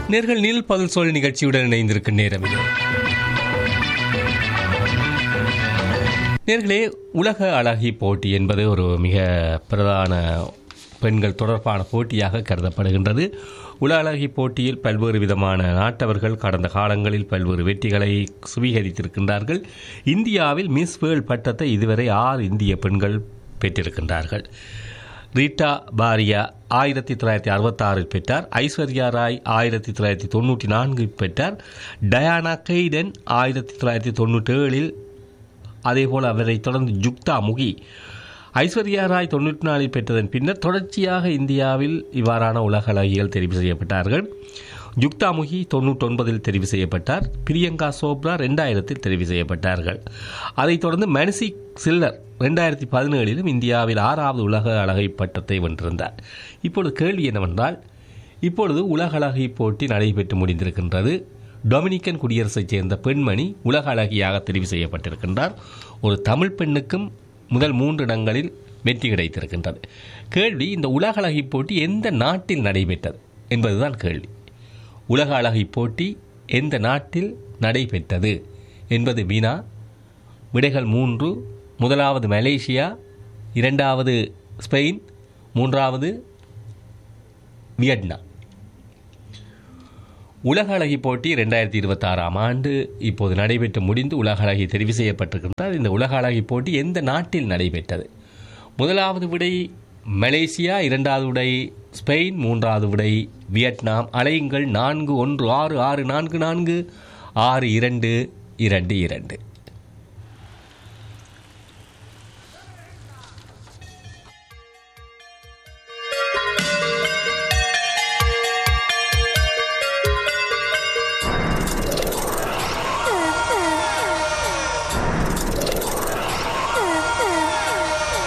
நேர்கள் நீல் பதில் சொல் நிகழ்ச்சியுடன் இணைந்திருக்கும் நேரம் இது நேர்களே உலக அழகி போட்டி என்பது ஒரு மிக பிரதான பெண்கள் தொடர்பான போட்டியாக கருதப்படுகின்றது உலக அழகி போட்டியில் பல்வேறு விதமான நாட்டவர்கள் கடந்த காலங்களில் பல்வேறு வெற்றிகளை சுவீகரித்திருக்கின்றார்கள் இந்தியாவில் மிஸ் வேர்ல்ட் பட்டத்தை இதுவரை ஆறு இந்திய பெண்கள் பெற்றிருக்கின்றார்கள் ரீட்டா பாரியா ஆயிரத்தி தொள்ளாயிரத்தி அறுபத்தாறில் பெற்றார் ஐஸ்வர்யா ராய் ஆயிரத்தி தொள்ளாயிரத்தி தொண்ணூற்றி நான்கில் பெற்றார் டயானா கெய்டன் ஆயிரத்தி தொள்ளாயிரத்தி தொண்ணூற்றி ஏழில் அதேபோல் அவரை தொடர்ந்து ஜுக்தா முகி ஐஸ்வர்யா ராய் தொண்ணூற்றி நாலில் பெற்றதன் பின்னர் தொடர்ச்சியாக இந்தியாவில் இவ்வாறான உலக அழகிகள் தெரிவு செய்யப்பட்டார்கள் ஜுக்தா முகி தொண்ணூற்றொன்பதில் தெரிவு செய்யப்பட்டார் பிரியங்கா சோப்ரா ரெண்டாயிரத்தில் தெரிவு செய்யப்பட்டார்கள் அதைத் தொடர்ந்து மனசி சில்லர் ரெண்டாயிரத்தி பதினேழிலும் இந்தியாவில் ஆறாவது உலக அழகை பட்டத்தை வென்றிருந்தார் இப்பொழுது கேள்வி என்னவென்றால் இப்பொழுது உலக அழகி போட்டி நடைபெற்று முடிந்திருக்கின்றது டொமினிக்கன் குடியரசைச் சேர்ந்த பெண்மணி உலக அழகியாக தெரிவு செய்யப்பட்டிருக்கின்றார் ஒரு தமிழ் பெண்ணுக்கும் முதல் மூன்று இடங்களில் வெற்றி கிடைத்திருக்கின்றது கேள்வி இந்த உலக அழகி போட்டி எந்த நாட்டில் நடைபெற்றது என்பதுதான் கேள்வி உலக அழகி போட்டி எந்த நாட்டில் நடைபெற்றது என்பது வினா விடைகள் மூன்று முதலாவது மலேசியா இரண்டாவது ஸ்பெயின் மூன்றாவது வியட்நாம் உலக அழகி போட்டி ரெண்டாயிரத்தி இருபத்தாறாம் ஆண்டு இப்போது நடைபெற்று முடிந்து உலக அழகி தெரிவு செய்யப்பட்டிருக்கின்றார் இந்த உலக அழகி போட்டி எந்த நாட்டில் நடைபெற்றது முதலாவது விடை மலேசியா இரண்டாவது விடை ஸ்பெயின் மூன்றாவது விடை வியட்நாம் அலையுங்கள் நான்கு ஒன்று ஆறு ஆறு நான்கு நான்கு ஆறு இரண்டு இரண்டு இரண்டு